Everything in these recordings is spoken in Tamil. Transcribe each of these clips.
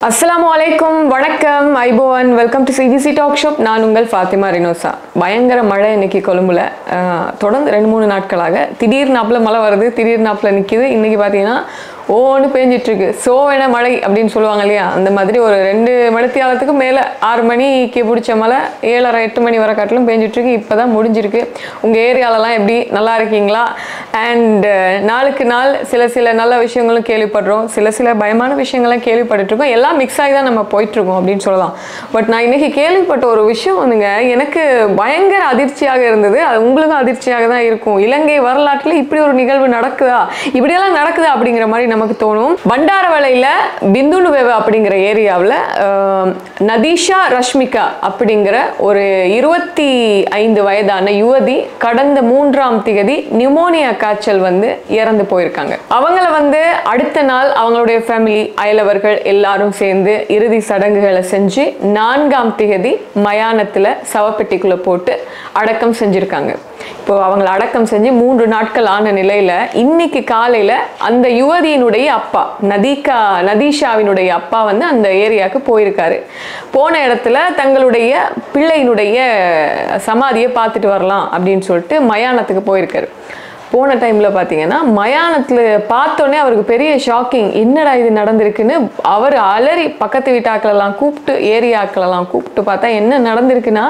அஸ்ஸலாமு அலைக்கும் வணக்கம் ஐபோவன் welcome to CGC dog shop நான் உங்கள் ஃபாத்திமா ரினோசா பயங்கர மழை இன்னைக்கு கொழும்புல அஹ், தொடர்ந்து ரெண்டு மூணு நாட்களாக திடீர் நாப்பில் மழை வருது திடீர் நாப்பில் நிற்கிது இன்னைக்கு பார்த்தீங்கன்னா ஓன்னு பேஞ்சிட்டு இருக்கு சோவென மழை அப்படின்னு சொல்லுவாங்க இல்லையா அந்த மாதிரி ஒரு ரெண்டு மணித்தியாலத்துக்கு மேலே ஆறு மணிக்கு பிடிச்ச மழை ஏழரை எட்டு மணி வரை காட்டிலும் பேஞ்சிட்டு இருக்கு இப்போ தான் முடிஞ்சிருக்கு உங்கள் ஏரியாலலாம் எப்படி நல்லா இருக்கீங்களா அண்ட் நாளுக்கு நாள் சில சில நல்ல விஷயங்களும் கேள்விப்படுறோம் சில சில பயமான விஷயங்கள்லாம் கேள்விப்பட்டுட்டு இருக்கோம் எல்லாம் மிக்ஸ் ஆகி தான் நம்ம போயிட்டு இருக்கோம் அப்படின்னு சொல்லலாம் பட் நான் இன்னைக்கு கேள்விப்பட்ட ஒரு விஷயம் வந்துங்க எனக்கு பயங்கர அதிர்ச்சியாக இருந்தது அது உங்களுக்கும் அதிர்ச்சியாக தான் இருக்கும் இலங்கை வரலாற்றில் இப்படி ஒரு நிகழ்வு நடக்குதா இப்படியெல்லாம் நடக்குதா அப்படிங்கிற மாதிரி நமக்கு தோணும் பண்டாரவளையில் பிந்துனுவேவ அப்படிங்கிற ஏரியாவில் நதீஷா ரஷ்மிகா அப்படிங்கிற ஒரு இருபத்தி ஐந்து வயதான யுவதி கடந்த மூன்றாம் திகதி நிமோனியா காய்ச்சல் வந்து இறந்து போயிருக்காங்க அவங்கள வந்து அடுத்த நாள் அவங்களுடைய ஃபேமிலி அயலவர்கள் எல்லாரும் சேர்ந்து இறுதி சடங்குகளை செஞ்சு நான்காம் திகதி மயானத்தில் சவப்பெட்டிக்குள்ள போட்டு அடக்கம் செஞ்சிருக்காங்க இப்போ அவங்கள அடக்கம் செஞ்சு மூன்று நாட்கள் ஆன நிலையில இன்னைக்கு காலையில அந்த யுவதியினுடைய அப்பா நதீகா நதீஷாவினுடைய அப்பா வந்து அந்த ஏரியாவுக்கு போயிருக்காரு போன இடத்துல தங்களுடைய பிள்ளையினுடைய சமாதியை பார்த்துட்டு வரலாம் அப்படின்னு சொல்லிட்டு மயானத்துக்கு போயிருக்காரு போன டைமில் பார்த்தீங்கன்னா மயானத்தில் பார்த்தோன்னே அவருக்கு பெரிய ஷாக்கிங் என்னடா இது நடந்திருக்குன்னு அவர் அலறி பக்கத்து வீட்டாக்களெல்லாம் கூப்பிட்டு ஏரியாக்களெல்லாம் கூப்பிட்டு பார்த்தா என்ன நடந்திருக்குன்னா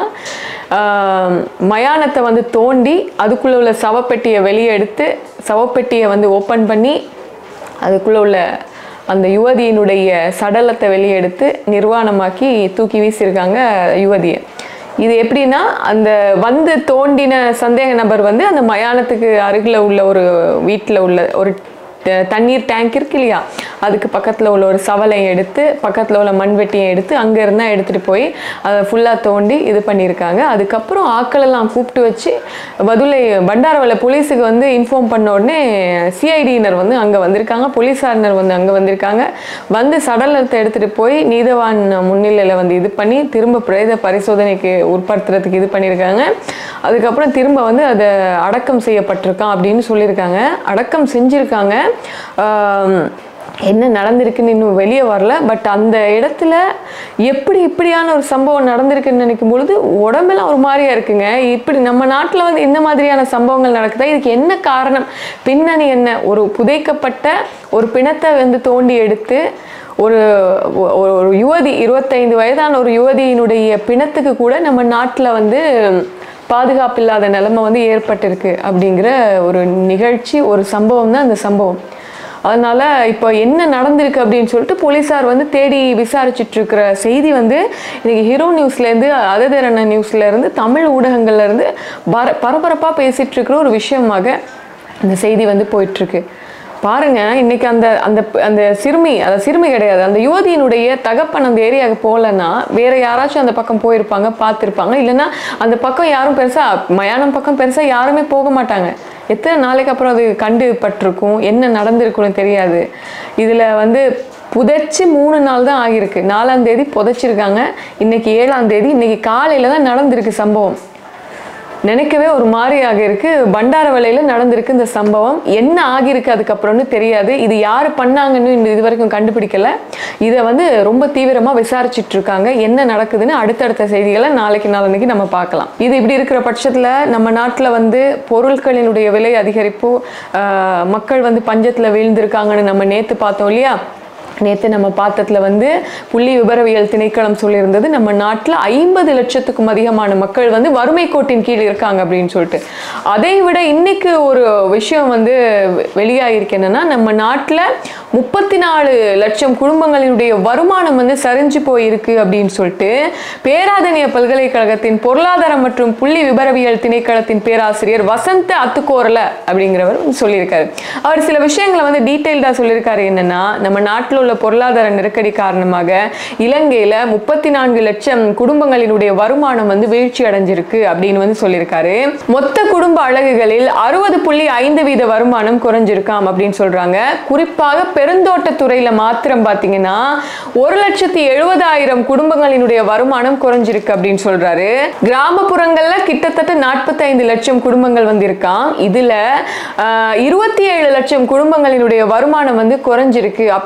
ஆஹ், மயானத்தை வந்து தோண்டி அதுக்குள்ளே உள்ள சவப்பெட்டியை வெளியே எடுத்து சவப்பெட்டியை வந்து ஓப்பன் பண்ணி அதுக்குள்ளே உள்ள அந்த யுவதியினுடைய சடலத்தை வெளியே எடுத்து நிர்வாணமாக்கி தூக்கி வீசியிருக்காங்க யுவதியை இது எப்படின்னா அந்த வந்து தோண்டின சந்தேக நபர் வந்து அந்த மயானத்துக்கு அருகில் உள்ள ஒரு வீட்டில் உள்ள ஒரு த- தண்ணீர் டேங்க் இருக்கு இல்லையா அதுக்கு பக்கத்தில் உள்ள ஒரு சவலையை எடுத்து பக்கத்தில் உள்ள மண்வெட்டியை எடுத்து அங்கே இருந்தால் எடுத்துகிட்டு போய் அதை ஃபுல்லாக தோண்டி இது பண்ணியிருக்காங்க அதுக்கப்புறம் ஆட்களெல்லாம் கூப்பிட்டு வச்சு பதுளை பண்டாரவளை போலீஸுக்கு வந்து இன்ஃபார்ம் பண்ண உடனே சிஐடியினர் வந்து அங்கே வந்திருக்காங்க போலீஸாரினர் வந்து அங்கே வந்திருக்காங்க வந்து சடலத்தை எடுத்துகிட்டு போய் நீதவான் முன்னிலையில் வந்து இது பண்ணி திரும்ப பிரேத பரிசோதனைக்கு உட்படுத்துறதுக்கு இது பண்ணியிருக்காங்க அதுக்கப்புறம் திரும்ப வந்து அதை அடக்கம் செய்யப்பட்டிருக்கான் அப்படின்னு சொல்லியிருக்காங்க அடக்கம் செஞ்சுருக்காங்க ஆம், என்ன நடந்திருக்குன்னு இன்னும் வெளியே வரல பட் அந்த இடத்துல எப்படி இப்படியான ஒரு சம்பவம் நடந்திருக்குன்னு நினைக்கும் பொழுது உடம்பெல்லாம் ஒரு மாதிரியா இருக்குங்க இப்படி நம்ம நாட்டில் வந்து இந்த மாதிரியான சம்பவங்கள் நடக்குதா இதுக்கு என்ன காரணம் பின்னணி என்ன ஒரு புதைக்கப்பட்ட ஒரு பிணத்தை வந்து தோண்டி எடுத்து ஒரு ஒ- ஒரு யுவதி இருபத்தைந்து வயதான ஒரு யுவதியினுடைய பிணத்துக்கு கூட நம்ம நாட்டில் வந்து பாதுகாப்பு இல்லாத நிலைமை வந்து ஏற்பட்டிருக்கு அப்படிங்கிற ஒரு நிகழ்ச்சி ஒரு சம்பவம் தான் அந்த சம்பவம் அதனால இப்போ என்ன நடந்திருக்கு அப்படின்னு சொல்லிட்டு போலீஸார் வந்து தேடி விசாரிச்சுட்டு இருக்கிற செய்தி வந்து இன்னைக்கு ஹீரோ நியூஸ்லேருந்து அததரன நியூஸ்லேருந்து தமிழ் ஊடகங்கள்லேருந்து பர பரபரப்பாக பேசிட்டு இருக்கிற ஒரு விஷயமாக அந்த செய்தி வந்து போயிட்டுருக்கு பாருங்க இன்னைக்கு அந்த அந்த அந்த சிறுமி அந்த சிறுமி கிடையாது அந்த யுவதியினுடைய தகப்பன் அந்த ஏரியாவுக்கு போகலன்னா வேற யாராச்சும் அந்த பக்கம் போயிருப்பாங்க பார்த்துருப்பாங்க இல்லைன்னா அந்த பக்கம் யாரும் பெருசா மயானம் பக்கம் பெருசா யாருமே போக மாட்டாங்க எத்தனை நாளைக்கு அப்புறம் அது கண்டுபட்டிருக்கும் என்ன நடந்திருக்கும்னு தெரியாது இதுல வந்து புதைச்சு மூணு நாள் தான் ஆகியிருக்கு நாலாம் தேதி புதைச்சிருக்காங்க இன்னைக்கு ஏழாம் தேதி இன்னைக்கு காலையில தான் நடந்திருக்கு சம்பவம் நினைக்கவே ஒரு மாதிரியாக இருக்கு பண்டாரவளையில நடந்திருக்கு இந்த சம்பவம் என்ன ஆகியிருக்கு அதுக்கப்புறம்னு தெரியாது இது யார் பண்ணாங்கன்னு இன்னும் இது வரைக்கும் கண்டுபிடிக்கல இதை வந்து ரொம்ப தீவிரமா விசாரிச்சுட்டு இருக்காங்க என்ன நடக்குதுன்னு அடுத்தடுத்த செய்திகளை நாளைக்கு நாளன்னைக்கு நம்ம பார்க்கலாம் இது இப்படி இருக்கிற பட்சத்துல நம்ம நாட்டுல வந்து பொருட்களினுடைய விலை அதிகரிப்பு ஆஹ், மக்கள் வந்து பஞ்சத்துல வீழ்ந்திருக்காங்கன்னு நம்ம நேத்து பார்த்தோம் இல்லையா நேற்று நம்ம பார்த்ததுல வந்து புள்ளி விபரவியல் திணைக்களம் சொல்லியிருந்தது நம்ம நாட்டில் ஐம்பது லட்சத்துக்கும் அதிகமான மக்கள் வந்து வறுமை கோட்டின் கீழ் இருக்காங்க அப்படின்னு சொல்லிட்டு அதை விட இன்னைக்கு ஒரு விஷயம் வந்து வெளியாகிருக்கு என்னன்னா நம்ம நாட்டில் முப்பத்தி நாலு லட்சம் குடும்பங்களினுடைய வருமானம் வந்து சரிஞ்சு போயிருக்கு அப்படின்னு சொல்லிட்டு பேராதனிய பல்கலைக்கழகத்தின் பொருளாதாரம் மற்றும் புள்ளி விபரவியல் திணைக்களத்தின் பேராசிரியர் வசந்த அத்துக்கோரல அப்படிங்கிறவர் வந்து சொல்லியிருக்காரு அவர் சில விஷயங்களை வந்து டீட்டெயில்டாக சொல்லியிருக்காரு என்னன்னா நம்ம நாட்டில் உள்ள பொருளாதார நெருக்கடி காரணமாக இலங்கையில முப்பத்தி நான்கு லட்சம் குடும்பங்களினுடைய வருமானம் வந்து வீழ்ச்சி அடைஞ்சிருக்கு அப்படின்னு வந்து சொல்லியிருக்காரு மொத்த குடும்ப அழகுகளில் அறுபது புள்ளி ஐந்து வீத வருமானம் குறைஞ்சிருக்காம் அப்படின்னு சொல்றாங்க குறிப்பாக பெருந்தோட்டத்துறையில மாத்திரம் பாத்தீங்கன்னா ஒரு லட்சத்தி எழுபதாயிரம் குடும்பங்களினுடைய வருமானம் குறைஞ்சிருக்கு அப்படின்னு சொல்றாரு கிராமப்புறங்கள்ல கிட்டத்தட்ட நாற்பத்தைந்து லட்சம் குடும்பங்கள் வந்து இருக்காம் இதுல இருபத்தி ஏழு லட்சம் குடும்பங்களினுடைய வருமானம் வந்து குறைஞ்சிருக்கு அப்படிங்கிற ஒரு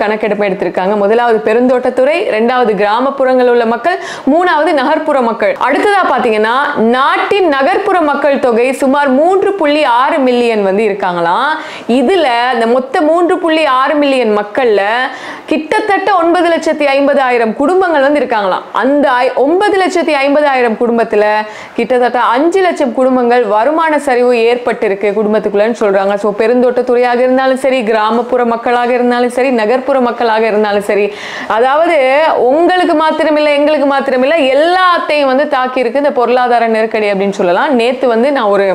கணக்கெடுப்பு எடுத்திருக்காங்க முதலாவது பெருந்தோட்டத்துறை ரெண்டாவது கிராமப்புறங்கள் உள்ள மக்கள் மூணாவது நகர்ப்புற மக்கள் அடுத்ததா பாத்தீங்கன்னா நாட்டின் நகர்ப்புற மக்கள் தொகை சுமார் மூன்று புள்ளி ஆறு மில்லியன் வந்து இருக்காங்களாம் இதுல இந்த மொத்த மூன்று புள்ளி ஆறு மில்லியன் மக்கள்ல கிட்டத்தட்ட ஒன்பது லட்சத்தி ஐம்பதாயிரம் குடும்பங்கள் வந்து இருக்காங்களாம் அந்த ஐ- ஒன்பது லட்சத்தி ஐம்பதாயிரம் குடும்பத்துல கிட்டத்தட்ட அஞ்சு லட்சம் குடும்பங்கள் வருமான சரிவு ஏற்பட்டிருக்கு குடும்பத்துக்குள்ளன்னு சொல்றாங்க ஸோ பெருந்தோட்டத்துறையாக இருந்தாலும் சரி கிராமப்புற மக்களாக இருந்தாலும் சரி நகர்ப்புற மக்களாக இருந்தாலும் சரி அதாவது உங்களுக்கு மாத்திரமில்லை எங்களுக்கு மாத்திரமில்லை எல்லாத்தையும் வந்து தாக்கி இருக்கு இந்த பொருளாதார நெருக்கடி அப்படின்னு சொல்லலாம் நேத்து வந்து நான் ஒரு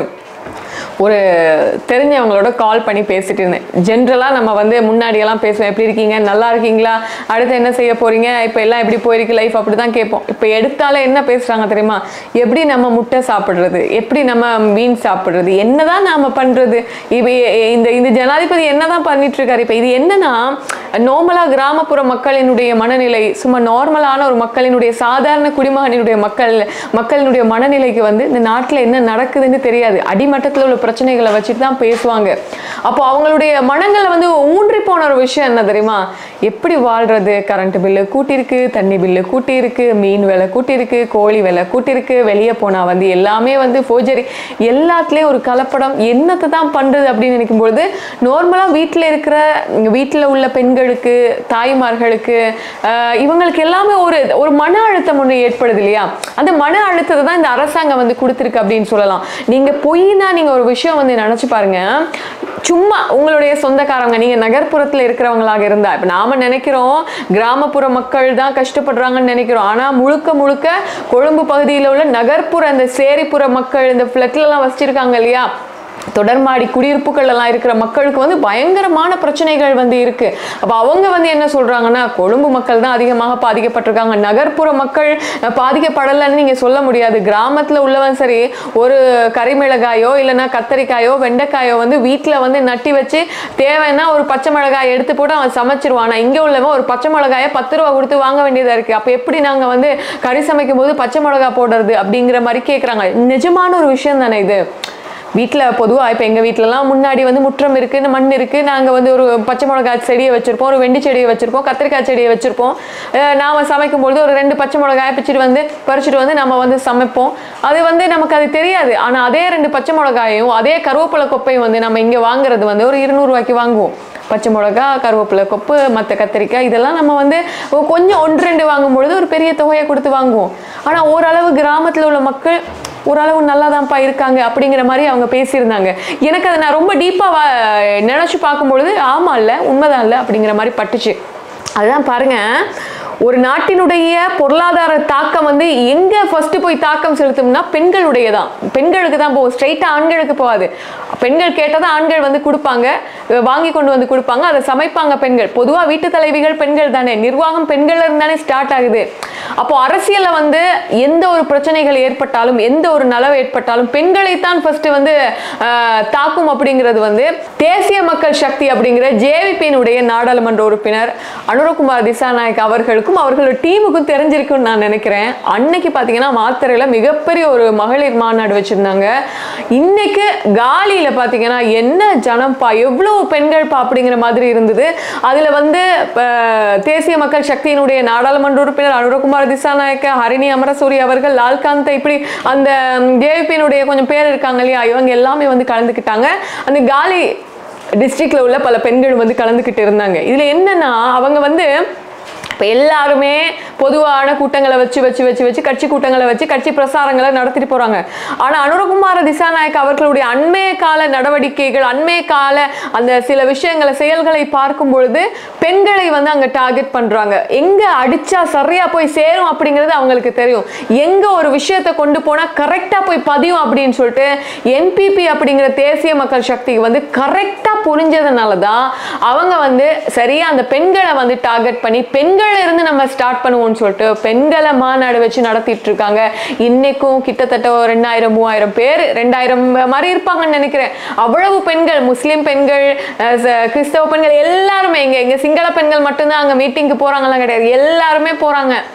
ஒரு தெரிஞ்சவங்களோட கால் பண்ணி பேசிட்டு இருந்தேன் ஜென்ரலாக நம்ம வந்து முன்னாடியெல்லாம் பேசுவோம் எப்படி இருக்கீங்க நல்லா இருக்கீங்களா அடுத்து என்ன செய்ய போறீங்க இப்போ எல்லாம் எப்படி போயிருக்கு லைஃப் அப்படி தான் கேட்போம் இப்போ எடுத்தாலே என்ன பேசுறாங்க தெரியுமா எப்படி நம்ம முட்டை சாப்பிடுறது எப்படி நம்ம மீன் சாப்பிடுறது என்னதான் நாம பண்றது இப்போ இந்த இந்த ஜனாதிபதி என்னதான் பண்ணிட்டு இருக்காரு இப்போ இது என்னன்னா நார்மலா கிராமப்புற மக்களினுடைய மனநிலை சும்மா நார்மலான ஒரு மக்களினுடைய சாதாரண குடிமகனினுடைய மக்கள் மக்களினுடைய மனநிலைக்கு வந்து இந்த நாட்டில் என்ன நடக்குதுன்னு தெரியாது அடிமட்டத்தில் உள்ள பிரச்சனைகளை வச்சுட்டு தான் பேசுவாங்க அப்போ அவங்களுடைய மனங்களில் வந்து ஊன்றி போன ஒரு விஷயம் என்ன தெரியுமா எப்படி வாழ்றது கரண்ட் பில்லு கூட்டியிருக்கு தண்ணி பில்லு கூட்டியிருக்கு மீன் விலை கூட்டியிருக்கு கோழி விலை கூட்டியிருக்கு வெளியே போனால் வந்து எல்லாமே வந்து ஃபோஜரி எல்லாத்துலேயும் ஒரு கலப்படம் என்னத்தை தான் பண்ணுறது அப்படின்னு நினைக்கும்பொழுது நார்மலாக வீட்டில் இருக்கிற வீட்டில் உள்ள பெண்களுக்கு தாய்மார்களுக்கு ஆஹ், இவங்களுக்கு எல்லாமே ஒரு ஒரு மன அழுத்தம் ஒன்று ஏற்படுது இல்லையா அந்த மன அழுத்தத்தை தான் இந்த அரசாங்கம் வந்து கொடுத்துருக்கு அப்படின்னு சொல்லலாம் நீங்க பொய்னா நீங்க ஒரு விஷயம் வந்து நினைச்சு பாருங்க சும்மா உங்களுடைய சொந்தக்காரங்க நீங்க நகர்ப்புறத்துல இருக்கிறவங்களாக இருந்தா இப்ப நாம நினைக்கிறோம் கிராமப்புற மக்கள் தான் கஷ்டப்படுறாங்கன்னு நினைக்கிறோம் ஆனா முழுக்க முழுக்க கொழும்பு பகுதியில் உள்ள நகர்ப்புற அந்த சேரிப்புற மக்கள் இந்த ஃபிளட்ல எல்லாம் வச்சிருக்காங்க இல்லையா தொடர்மாடி குடியிருப்புகள் எல்லாம் இருக்கிற மக்களுக்கு வந்து பயங்கரமான பிரச்சனைகள் வந்து இருக்கு அப்ப அவங்க வந்து என்ன சொல்றாங்கன்னா கொழும்பு மக்கள் தான் அதிகமாக பாதிக்கப்பட்டிருக்காங்க நகர்ப்புற மக்கள் அஹ், பாதிக்கப்படலைன்னு நீங்க சொல்ல முடியாது கிராமத்துல உள்ளவன் சரி ஒரு கறிமிளகாயோ இல்லைன்னா கத்தரிக்காயோ வெண்டைக்காயோ வந்து வீட்டுல வந்து நட்டி வச்சு தேவைன்னா ஒரு பச்சை மிளகாய் எடுத்து போட்டு அவன் சமைச்சிருவான் ஆனா இங்க உள்ளவன் ஒரு பச்சை மிளகாயை பத்து ரூபா கொடுத்து வாங்க வேண்டியதா இருக்கு அப்ப எப்படி நாங்க வந்து கறி சமைக்கும் போது பச்சை மிளகாய் போடுறது அப்படிங்கிற மாதிரி கேக்குறாங்க நிஜமான ஒரு விஷயம் தானே இது வீட்டில் பொதுவாக இப்போ எங்கள் வீட்டிலலாம் முன்னாடி வந்து முற்றம் இருக்குது மண் இருக்குது நாங்கள் வந்து ஒரு பச்சை மிளகாய் செடியை வச்சுருப்போம் ஒரு வெண்டி செடியை வச்சுருப்போம் கத்திரிக்காய் செடியை வச்சுருப்போம் நாம் சமைக்கும் பொழுது ஒரு ரெண்டு பச்சை மிளகாய் பிச்சுட்டு வந்து பறிச்சுட்டு வந்து நம்ம வந்து சமைப்போம் அது வந்து நமக்கு அது தெரியாது ஆனால் அதே ரெண்டு பச்சை மிளகாயும் அதே கருவேப்பிலை கொப்பையும் வந்து நம்ம இங்கே வாங்குறது வந்து ஒரு இருநூறுவாய்க்கு வாங்குவோம் பச்சை மிளகா கருவேப்பிலை கொப்பு மற்ற கத்திரிக்காய் இதெல்லாம் நம்ம வந்து கொஞ்சம் ஒன்று ரெண்டு வாங்கும் பொழுது ஒரு பெரிய தொகையை கொடுத்து வாங்குவோம் ஆனால் ஓரளவு கிராமத்தில் உள்ள மக்கள் ஓரளவு நல்லா தான்ப்பா இருக்காங்க அப்படிங்கிற மாதிரி அவங்க பேசியிருந்தாங்க எனக்கு அதை நான் ரொம்ப டீப்பாக நினச்சி பார்க்கும்பொழுது ஆமா இல்லை உண்மைதான் இல்லை அப்படிங்கிற மாதிரி பட்டுச்சு அதுதான் பாருங்க ஒரு நாட்டினுடைய பொருளாதார தாக்கம் வந்து எங்க ஃபர்ஸ்ட் போய் தாக்கம் செலுத்தும்னா பெண்களுடைய தான் பெண்களுக்கு தான் போகும் ஸ்ட்ரைட்டா ஆண்களுக்கு போகாது பெண்கள் கேட்டதை ஆண்கள் வந்து கொடுப்பாங்க அஹ் வாங்கி கொண்டு வந்து கொடுப்பாங்க அதை சமைப்பாங்க பெண்கள் பொதுவா வீட்டு தலைவிகள் பெண்கள் தானே நிர்வாகம் பெண்கள்ல இருந்தானே ஸ்டார்ட் ஆகுது அப்போ அரசியல்ல வந்து எந்த ஒரு பிரச்சனைகள் ஏற்பட்டாலும் எந்த ஒரு நலவு ஏற்பட்டாலும் பெண்களைத்தான் ஃபர்ஸ்ட் வந்து ஆஹ், தாக்கும் அப்படிங்கிறது வந்து தேசிய மக்கள் சக்தி அப்படிங்கிற ஜேவிபியினுடைய நாடாளுமன்ற உறுப்பினர் அனுரகுமார் திசாநாயக் அவர்களுக்கும் அவர்களோட டீமுக்கும் தெரிஞ்சிருக்கும்னு நான் நினைக்கிறேன் அன்னைக்கு பார்த்தீங்கன்னா மாத்தறையில மிகப்பெரிய ஒரு மகளிர் மாநாடு வச்சிருந்தாங்க இன்னைக்கு காலியில பார்த்தீங்கன்னா என்ன ஜனம்பா எவ்வளோ பெண்கள்ப்பா அப்படிங்கிற மாதிரி இருந்தது அதுல வந்து இப்ப, தேசிய மக்கள் சக்தியினுடைய நாடாளுமன்ற உறுப்பினர் அனுரகுமார் திசாநாயக்க ஹரிணி அமரசூரி அவர்கள் லால்காந்த் இப்படி அந்த ஜேபியினுடைய கொஞ்சம் பேர் இருக்காங்க இல்லையா இவங்க எல்லாமே வந்து கலந்துக்கிட்டாங்க அந்த காலி டிஸ்ட்ரிக்ட்ல உள்ள பல பெண்கள் வந்து கலந்துக்கிட்டு இருந்தாங்க இதுல என்னன்னா அவங்க வந்து இப்போ எல்லாருமே பொதுவான கூட்டங்களை வச்சு வச்சு வச்சு வச்சு கட்சி கூட்டங்களை வச்சு கட்சி பிரசாரங்களை நடத்திட்டு போறாங்க ஆனா அனுரகுமார திசாநாயக் அவர்களுடைய அண்மைய கால நடவடிக்கைகள் அண்மைய கால அந்த சில விஷயங்களை செயல்களை பார்க்கும் பொழுது பெண்களை வந்து அங்க டார்கெட் பண்றாங்க எங்க அடிச்சா சரியா போய் சேரும் அப்படிங்கிறது அவங்களுக்கு தெரியும் எங்க ஒரு விஷயத்தை கொண்டு போனா கரெக்டா போய் பதியும் அப்படின்னு சொல்லிட்டு என்பிபி அப்படிங்கிற தேசிய மக்கள் சக்திக்கு வந்து கரெக்டா புரிஞ்சதுனால தான் அவங்க வந்து சரியா அந்த பெண்களை வந்து டார்கெட் பண்ணி பெண்கள் இருந்து நம்ம ஸ்டார்ட் பண்ணுவோம்னு சொல்லிட்டு பெண்களை மாநாடு வச்சு நடத்திட்டு இருக்காங்க இன்னைக்கும் கிட்டத்தட்ட ஒரு ரெண்டாயிரம் மூவாயிரம் பேர் ரெண்டாயிரம் மாதிரி இருப்பாங்கன்னு நினைக்கிறேன் அவ்வளவு பெண்கள் முஸ்லீம் பெண்கள் அஹ், ச- கிறிஸ்தவ பெண்கள் எல்லாருமே இங்க இங்க சிங்கள பெண்கள் மட்டும்தான் அங்க மீட்டிங்க்கு போறாங்கலாம் கிடையாது எல்லாருமே போறாங்க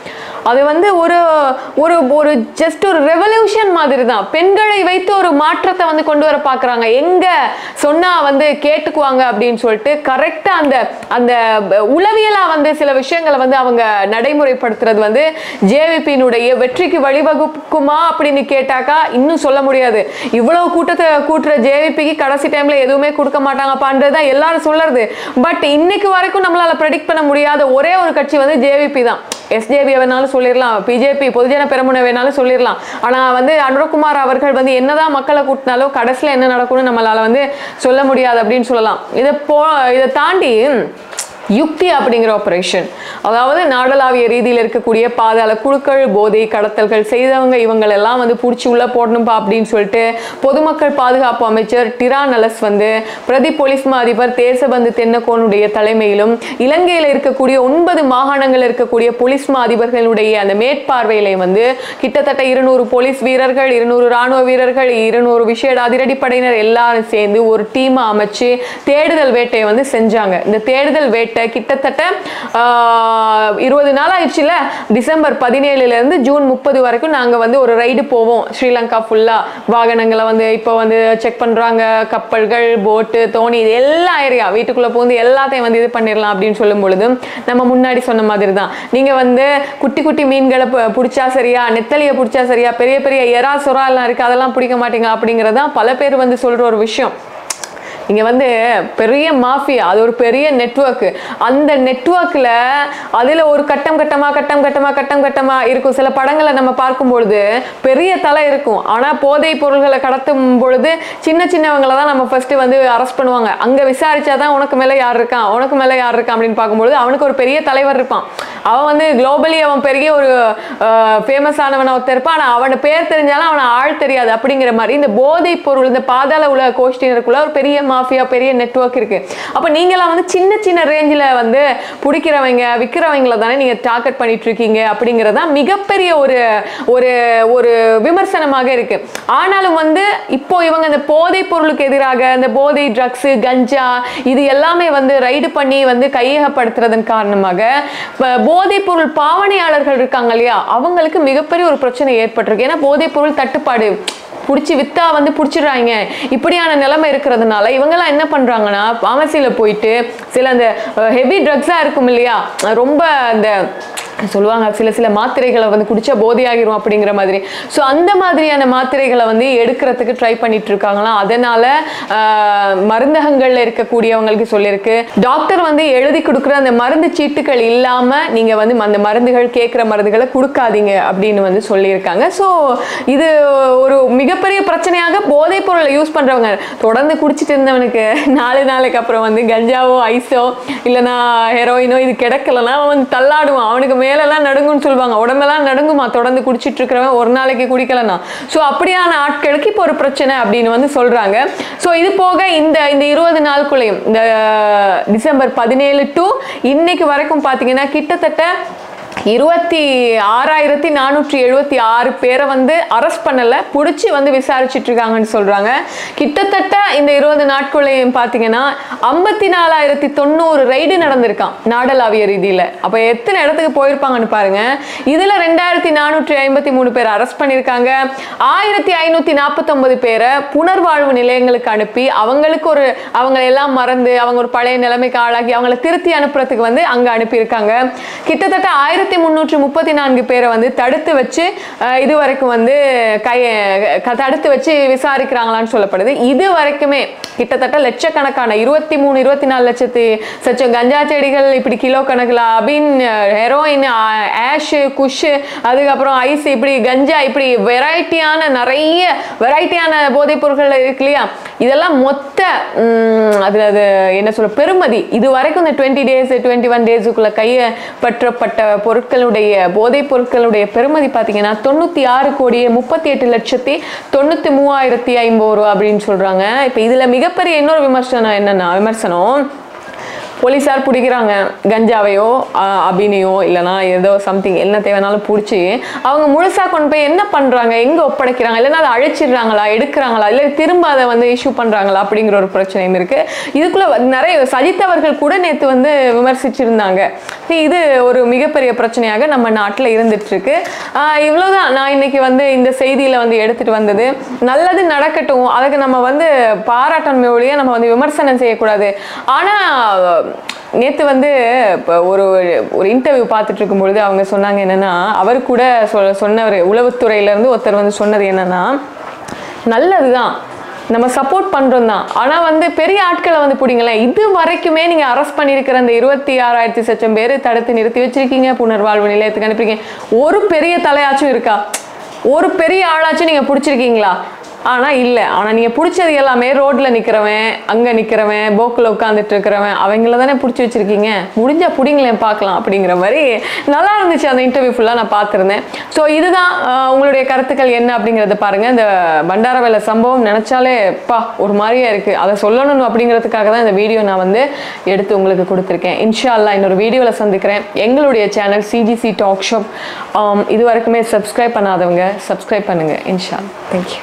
அது வந்து ஒரு ஒரு ஒரு ஜஸ்ட் ஒரு ரெவல்யூஷன் மாதிரி தான் பெண்களை வைத்து ஒரு மாற்றத்தை வந்து கொண்டு வர பார்க்குறாங்க எங்க சொன்னா வந்து கேட்டுக்குவாங்க அப்படின்னு சொல்லிட்டு கரெக்டாக அந்த அந்த உளவியலா வந்து சில விஷயங்களை வந்து அவங்க நடைமுறைப்படுத்துறது வந்து ஜேவிபியினுடைய வெற்றிக்கு வழிவகுக்குமா அப்படின்னு கேட்டாக்கா இன்னும் சொல்ல முடியாது இவ்வளவு கூட்டத்தை கூட்டுற ஜேவிபிக்கு கடைசி டைம்ல எதுவுமே கொடுக்க மாட்டாங்கப்பான்றது தான் எல்லாரும் சொல்றது பட் இன்னைக்கு வரைக்கும் நம்மளால ப்ரெடிக்ட் பண்ண முடியாத ஒரே ஒரு கட்சி வந்து ஜேவிபி தான் எஸ்ஜேபி வேணாலும் சொல்லிடலாம் பிஜேபி பொதுஜன பெரமுன வேணாலும் சொல்லிடலாம் ஆனா வந்து அனுரகுமார் அவர்கள் வந்து என்னதான் மக்களை கூட்டினாலும் கடைசியில் என்ன நடக்கும்னு நம்மளால வந்து சொல்ல முடியாது அப்படின்னு சொல்லலாம் இதை போ இதை தாண்டி யுக்தி அப்படிங்கிற ஆபரேஷன் அதாவது நாடளாவிய ரீதியில் இருக்கக்கூடிய பாதாள குழுக்கள் போதை கடத்தல்கள் செய்தவங்க இவங்களெல்லாம் வந்து பிடிச்சி உள்ள போடணும்பா அப்படின்னு சொல்லிட்டு பொதுமக்கள் பாதுகாப்பு அமைச்சர் டிரா நலஸ் வந்து பிரதி போலீஸ் மா அதிபர் தேசபந்து தென்னகோனுடைய தலைமையிலும் இலங்கையில் இருக்கக்கூடிய ஒன்பது மாகாணங்கள் இருக்கக்கூடிய போலீஸ் மா அதிபர்களுடைய அந்த மேற்பார்வையில வந்து கிட்டத்தட்ட இருநூறு போலீஸ் வீரர்கள் இருநூறு ராணுவ வீரர்கள் இருநூறு விசேட அதிரடிப்படையினர் எல்லாரும் சேர்ந்து ஒரு டீமை அமைச்சு தேடுதல் வேட்டையை வந்து செஞ்சாங்க இந்த தேடுதல் வேட்டை கிட்டத்தட்ட ஆஹ், இருபது நாள் ஆயிடுச்சுல டிசம்பர் பதினேழுல இருந்து ஜூன் முப்பது வரைக்கும் நாங்க வந்து ஒரு ரைடு போவோம் ஸ்ரீலங்கா ஃபுல்லா வாகனங்களை வந்து இப்போ வந்து செக் பண்றாங்க கப்பல்கள் போட்டு தோணி இது எல்லா ஏரியா வீட்டுக்குள்ள பூந்து எல்லாத்தையும் வந்து இது பண்ணிடலாம் அப்படின்னு சொல்லும் பொழுது நம்ம முன்னாடி சொன்ன மாதிரி தான் நீங்க வந்து குட்டி குட்டி மீன்களை பு- பிடிச்சா சரியா நெத்தலியை பிடிச்சா சரியா பெரிய பெரிய எறா சுறா எல்லாம் இருக்கு அதெல்லாம் பிடிக்க மாட்டீங்க அப்படிங்கறதுதான் பல பேர் வந்து சொல்ற ஒரு விஷயம் இங்க வந்து பெரிய மாஃபியா அது ஒரு பெரிய நெட்வொர்க் அந்த நெட்வொர்க்ல அதுல ஒரு கட்டம் கட்டமா கட்டம் கட்டமா கட்டம் கட்டமா இருக்கும் சில படங்களை நம்ம பார்க்கும் பொழுது பெரிய தலை இருக்கும் ஆனா போதை பொருள்களை கடத்தும் பொழுது சின்ன சின்னவங்களை தான் நம்ம ஃபர்ஸ்ட் வந்து அரெஸ்ட் பண்ணுவாங்க அங்க விசாரிச்சாதான் உனக்கு மேல யார் இருக்கான் உனக்கு மேல யார் இருக்கான் அப்படின்னு பார்க்கும்பொழுது அவனுக்கு ஒரு பெரிய தலைவர் இருப்பான் அவன் வந்து குளோபலி அவன் பெரிய ஒரு ஃபேமஸ் ஆனவன் ஒருத்தர் இருப்பான் ஆனா அவன பேர் தெரிஞ்சாலும் அவன ஆள் தெரியாது அப்படிங்கிற மாதிரி இந்த போதைப் பொருள் இந்த பாதாள உலக கோஷ்டினருக்குள்ள ஒரு பெரிய மாஃபியா பெரிய நெட்வொர்க் இருக்கு அப்ப நீங்களாம் வந்து சின்ன சின்ன ரேஞ்சில் வந்து பிடிக்கிறவங்க விற்கிறவங்கள தானே நீங்க டார்கெட் பண்ணிட்டு இருக்கீங்க அப்படிங்கிறது தான் மிகப்பெரிய ஒரு ஒரு ஒரு விமர்சனமாக இருக்கு ஆனாலும் வந்து இப்போ இவங்க இந்த போதைப் பொருளுக்கு எதிராக இந்த போதை ட்ரக்ஸ் கஞ்சா இது எல்லாமே வந்து ரைடு பண்ணி வந்து கையகப்படுத்துறதன் காரணமாக ப- போதைப் பொருள் பாவனையாளர்கள் இருக்காங்க இல்லையா அவங்களுக்கு மிகப்பெரிய ஒரு பிரச்சனை ஏற்பட்டிருக்கு ஏன்னா போதைப் பொருள் தட்டுப்பாடு பிடிச்சி வித்தா வந்து பிடிச்சிடுறாங்க இப்படியான நிலைமை இருக்கிறதுனால இவங்கெல்லாம் என்ன பண்றாங்கன்னா பாமசியில போயிட்டு சில அந்த ஹெவி ட்ரக்ஸா இருக்கும் இல்லையா ரொம்ப அந்த சொல்லுவாங்க சில சில மாத்திரைகளை வந்து குடிச்சா போதையாகிரும் அப்படிங்கிற மாதிரி ஸோ அந்த மாதிரியான மாத்திரைகளை வந்து எடுக்கிறதுக்கு ட்ரை பண்ணிட்டு இருக்காங்களாம் அதனால ஆஹ், மருந்தகங்கள்ல இருக்கக்கூடியவங்களுக்கு சொல்லியிருக்கு டாக்டர் வந்து எழுதி கொடுக்குற அந்த மருந்து சீட்டுகள் இல்லாம நீங்க வந்து அந்த மருந்துகள் கேட்குற மருந்துகளை கொடுக்காதீங்க அப்படின்னு வந்து சொல்லியிருக்காங்க ஸோ இது ஒரு மிகப்பெரிய பிரச்சனையாக போதைப் பொருளை யூஸ் பண்றவங்க தொடர்ந்து குடிச்சிட்டு இருந்தவனுக்கு நாலு நாளைக்கு அப்புறம் வந்து கஞ்சாவோ ஐஸோ இல்லைன்னா ஹெரோயினோ இது கிடைக்கலன்னா அவன் வந்து தள்ளாடுவான் அவனுக்கு மேலெல்லாம் நடுங்கும்னு சொல்லுவாங்க உடம்பெல்லாம் நடுங்குமா தொடர்ந்து குடிச்சிட்டு இருக்கிறவன் ஒரு நாளைக்கு குடிக்கலன்னா ஸோ அப்படியான ஆட்களுக்கு இப்போ ஒரு பிரச்சனை அப்படின்னு வந்து சொல்றாங்க ஸோ இது போக இந்த இந்த இருபது நாளுக்குள்ளேயும் இந்த டிசம்பர் பதினேழு டு இன்னைக்கு வரைக்கும் பார்த்தீங்கன்னா கிட்டத்தட்ட இருபத்தி ஆறாயிரத்தி நானூற்றி எழுபத்தி ஆறு பேரை வந்து அரெஸ்ட் பண்ணல பிடிச்சி வந்து விசாரிச்சுட்டு இருக்காங்கன்னு சொல்றாங்க கிட்டத்தட்ட இந்த இருபது நாட்களையும் பார்த்தீங்கன்னா ஐம்பத்தி நாலாயிரத்தி தொண்ணூறு ரைடு நடந்திருக்கான் நாடளாவிய ரீதியில அப்ப எத்தனை இடத்துக்கு போயிருப்பாங்கன்னு பாருங்க இதுல ரெண்டாயிரத்தி நானூற்றி ஐம்பத்தி மூணு பேர் அரெஸ்ட் பண்ணியிருக்காங்க ஆயிரத்தி ஐநூத்தி நாற்பத்தொன்பது பேரை புனர்வாழ்வு நிலையங்களுக்கு அனுப்பி அவங்களுக்கு ஒரு அவங்க எல்லாம் மறந்து அவங்க ஒரு பழைய நிலைமைக்கு ஆளாகி அவங்கள திருத்தி அனுப்புறதுக்கு வந்து அங்க அனுப்பியிருக்காங்க கிட்டத்தட்ட ஆயிரத்தி முன்னூற்றி முப்பத்தி நான்கு பேரை வந்து தடுத்து வச்சு அஹ், இது வரைக்கும் வந்து கை க- தடுத்து வச்சு விசாரிக்கிறாங்களான்னு சொல்லப்படுது இது வரைக்குமே கிட்டத்தட்ட லட்சக்கணக்கான இருபத்தி மூணு இருபத்தி நாலு லட்சத்து சச்சம் கஞ்சா செடிகள் இப்படி கிலோ கணக்கில் அபின் ஹெரோயின் ஆஷ் குஷ் அதுக்கப்புறம் ஐஸ் இப்படி கஞ்சா இப்படி வெரைட்டியான நிறைய வெரைட்டியான போதைப் பொருட்கள் இருக்கு இல்லையா இதெல்லாம் மொத்த ம், அது அது என்ன சொல்ற பெருமதி இது வரைக்கும் இந்த டுவெண்ட்டி டேஸ் டுவெண்ட்டி ஒன் டேஸுக்குள்ள கையப்பற்றப்பட்ட பொருட்களுடைய போதைப் பொருட்களுடைய பெருமதி பார்த்தீங்கன்னா தொண்ணூற்றி ஆறு கோடியே முப்பத்தி எட்டு லட்சத்தி தொண்ணூற்றி மூவாயிரத்தி ஐம்பது ரூபா அப்படின்னு சொல்றாங்க இப்போ இதுல மிகப்பெரிய இன்னொரு விமர்சனம் என்னன்னா விமர்சனம் போலீஸார் பிடிக்கிறாங்க கஞ்சாவையோ ஆஹ், அபினியோ இல்லைனா ஏதோ சம்திங் என்ன தேவைனாலும் பிடிச்சி அவங்க முழுசாக கொண்டு போய் என்ன பண்ணுறாங்க எங்கே ஒப்படைக்கிறாங்க இல்லைன்னா அதை அழிச்சிடுறாங்களா எடுக்கிறாங்களா இல்லை திரும்ப அதை வந்து இஷ்யூ பண்ணுறாங்களா அப்படிங்கிற ஒரு பிரச்சனையும் இருக்குது இதுக்குள்ளே நிறைய சஜித் அவர்கள் கூட நேற்று வந்து விமர்சிச்சிருந்தாங்க See, இது ஒரு மிகப்பெரிய பிரச்சனையாக நம்ம நாட்டில் இருந்துட்டு இருக்கு ஆஹ் இவ்வளவுதான் நான் இன்னைக்கு வந்து இந்த செய்தியில வந்து எடுத்துட்டு வந்தது நல்லது நடக்கட்டும் அதுக்கு நம்ம வந்து பாராட்டணுமே ஒழிய நம்ம வந்து விமர்சனம் செய்யக்கூடாது ஆனா நேற்று வந்து இப்போ ஒரு ஒரு இன்டர்வியூ பார்த்துட்டு இருக்கும்பொழுது அவங்க சொன்னாங்க என்னன்னா அவர் கூட சொ சொன்னவர் உளவுத்துறையிலேருந்து ஒருத்தர் வந்து சொன்னது என்னன்னா நல்லதுதான் நம்ம சப்போர்ட் பண்ணுறோம் தான் ஆனால் வந்து பெரிய ஆட்களை வந்து பிடிங்களேன் இது வரைக்குமே நீங்கள் அரெஸ்ட் பண்ணியிருக்கிற அந்த இருபத்தி ஆறாயிரத்தி சச்சம் பேர் தடுத்து நிறுத்தி வச்சிருக்கீங்க புனர்வாழ்வு நிலையத்துக்கு அனுப்பிருக்கீங்க ஒரு பெரிய தலையாச்சும் இருக்கா ஒரு பெரிய ஆளாச்சும் நீங்கள் பிடிச்சிருக்கீங்களா ஆனால் இல்லை ஆனால் நீங்கள் பிடிச்சது எல்லாமே ரோட்டில் நிற்கிறவன் அங்கே நிற்கிறவன் போக்கில் உட்காந்துட்டு இருக்கிறவன் அவங்கள தானே பிடிச்சி வச்சிருக்கீங்க முடிஞ்சா பிடிங்களேன் பார்க்கலாம் அப்படிங்கிற மாதிரி நல்லா இருந்துச்சு அந்த இன்டர்வியூ ஃபுல்லாக நான் பார்த்துருந்தேன் ஸோ இதுதான் ஆஹ், உங்களுடைய கருத்துக்கள் என்ன அப்படிங்கிறத பாருங்கள் இந்த பண்டாரவேல சம்பவம் நினச்சாலே பா ஒரு மாதிரியா இருக்குது அதை சொல்லணும் அப்படிங்கிறதுக்காக தான் இந்த வீடியோ நான் வந்து எடுத்து உங்களுக்கு கொடுத்துருக்கேன் இன்ஷா அல்லாஹ் இன்னொரு வீடியோவில் சந்திக்கிறேன் எங்களுடைய சேனல் சிஜிசி டாக் ஷாப் இது வரைக்குமே சப்ஸ்கிரைப் பண்ணாதவங்க சப்ஸ்கிரைப் பண்ணுங்கள் இன்ஷா தேங்க்யூ